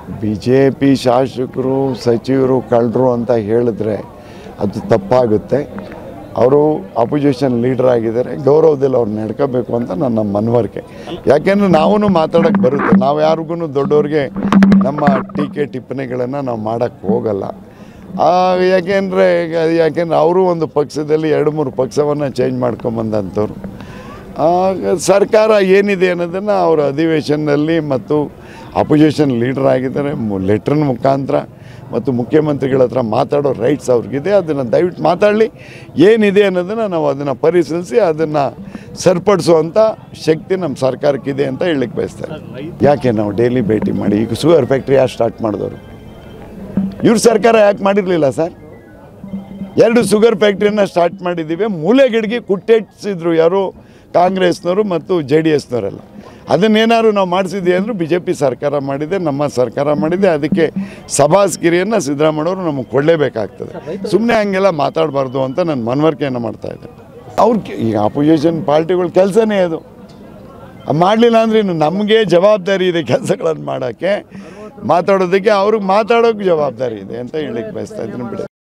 B J P ಶಾಸಕರು ಸಚಿವರು ಕಳ್ಳರು ಅಂತ ಹೇಳಿದ್ರೆ ಅದು ತಪ್ಪಾಗುತ್ತೆ ಅವರು ಅಪೋಸಿಷನ್ ಲೀಡರ್ ಆಗಿದ್ದಾರೆ ಗೌರವದಲ್ಲಿ ಅವ್ರು ನಡ್ಕೋಬೇಕು ಅಂತ ನನ್ನ ಮನವರಿಕೆ ಯಾಕೆಂದ್ರೆ ನಾವೂ ಮಾತಾಡೋಕ್ಕೆ ಬರುತ್ತೆ ನಾವು ಯಾರಿಗೂ ದೊಡ್ಡವ್ರಿಗೆ ನಮ್ಮ ಟೀಕೆ ಟಿಪ್ಪಣಿಗಳನ್ನು ನಾವು ಮಾಡೋಕ್ಕೆ ಹೋಗಲ್ಲ ಆ, ಯಾಕೆಂದರೆ ಯಾಕೆಂದ್ರೆ ಅವರು ಒಂದು ಪಕ್ಷದಲ್ಲಿ ಎರಡು ಮೂರು ಪಕ್ಷವನ್ನು ಚೇಂಜ್ ಮಾಡ್ಕೊಂಬಂದಂಥವ್ರು ಆಗ ಸರ್ಕಾರ ಏನಿದೆ ಅನ್ನೋದನ್ನು ಅವರ ಅಧಿವೇಶನದಲ್ಲಿ ಮತ್ತು ಅಪೋಸಿಷನ್ ಲೀಡರ್ ಆಗಿದ್ದಾರೆ ಲೆಟ್ರನ್ ಮುಖಾಂತರ ಮತ್ತು ಮುಖ್ಯಮಂತ್ರಿಗಳ ಹತ್ರ ಮಾತಾಡೋ ರೈಟ್ಸ್ ಅವ್ರಿಗಿದೆ ಅದನ್ನು ದಯವಿಟ್ಟು ಮಾತಾಡಲಿ ಏನಿದೆ ಅನ್ನೋದನ್ನು ನಾವು ಅದನ್ನು ಪರಿಶೀಲಿಸಿ ಅದನ್ನು ಸರಿಪಡಿಸುವಂಥ ಶಕ್ತಿ ನಮ್ಮ ಸರ್ಕಾರಕ್ಕಿದೆ ಅಂತ ಹೇಳಲಿಕ್ಕೆ ಬಯಸ್ತಾರೆ ಯಾಕೆ ನಾವು ಡೈಲಿ ಭೇಟಿ ಮಾಡಿ ಈಗ ಶುಗರ್ ಫ್ಯಾಕ್ಟ್ರಿ ಯಾರು ಸ್ಟಾರ್ಟ್ ಮಾಡಿದವರು ಇವ್ರ ಸರ್ಕಾರ ಯಾಕೆ ಮಾಡಿರಲಿಲ್ಲ ಸರ್ ಎರಡು ಶುಗರ್ ಫ್ಯಾಕ್ಟ್ರಿಯನ್ನು ಸ್ಟಾರ್ಟ್ ಮಾಡಿದ್ದೀವಿ ಮೂಲೆಗಿಡಿಗೆ ಕುಟ್ಟೆಟ್ಟಿಸಿದ್ರು ಯಾರು ಕಾಂಗ್ರೆಸ್ನವರು ಮತ್ತು ಜೆ ಡಿ ಎಸ್ನವರೆಲ್ಲ ಅದನ್ನೇನಾದ್ರು ನಾವು ಮಾಡಿಸಿದ್ವಿ ಅಂದರೂ ಬಿ ಜೆ ಪಿ ಸರ್ಕಾರ ಮಾಡಿದೆ ನಮ್ಮ ಸರ್ಕಾರ ಮಾಡಿದೆ ಅದಕ್ಕೆ ಸಭಾಸ್ಗಿರಿಯನ್ನು ಸಿದ್ದರಾಮಯ್ಯವರು ನಮಗೆ ಕೊಡಲೇಬೇಕಾಗ್ತದೆ ಸುಮ್ಮನೆ ಹಂಗೆಲ್ಲ ಮಾತಾಡಬಾರ್ದು ಅಂತ ನಾನು ಮನವರಿಕೆಯನ್ನು ಮಾಡ್ತಾ ಇದ್ದೆ ಅವ್ರ ಈಗ ಅಪೋಸಿಷನ್ ಪಾರ್ಟಿಗಳ ಕೆಲಸನೇ ಅದು ಮಾಡಲಿಲ್ಲ ಅಂದ್ರೆ ಇನ್ನು ನಮಗೆ ಜವಾಬ್ದಾರಿ ಇದೆ ಕೆಲಸಗಳನ್ನು ಮಾಡೋಕ್ಕೆ ಮಾತಾಡೋದಕ್ಕೆ ಅವ್ರಿಗೆ ಮಾತಾಡೋಕ್ಕೆ ಜವಾಬ್ದಾರಿ ಇದೆ ಅಂತ ಹೇಳಿಕ್ಕೆ ಬಯಸ್ತಾ ಇದ್ದೀನಿ ಬಿಡಿ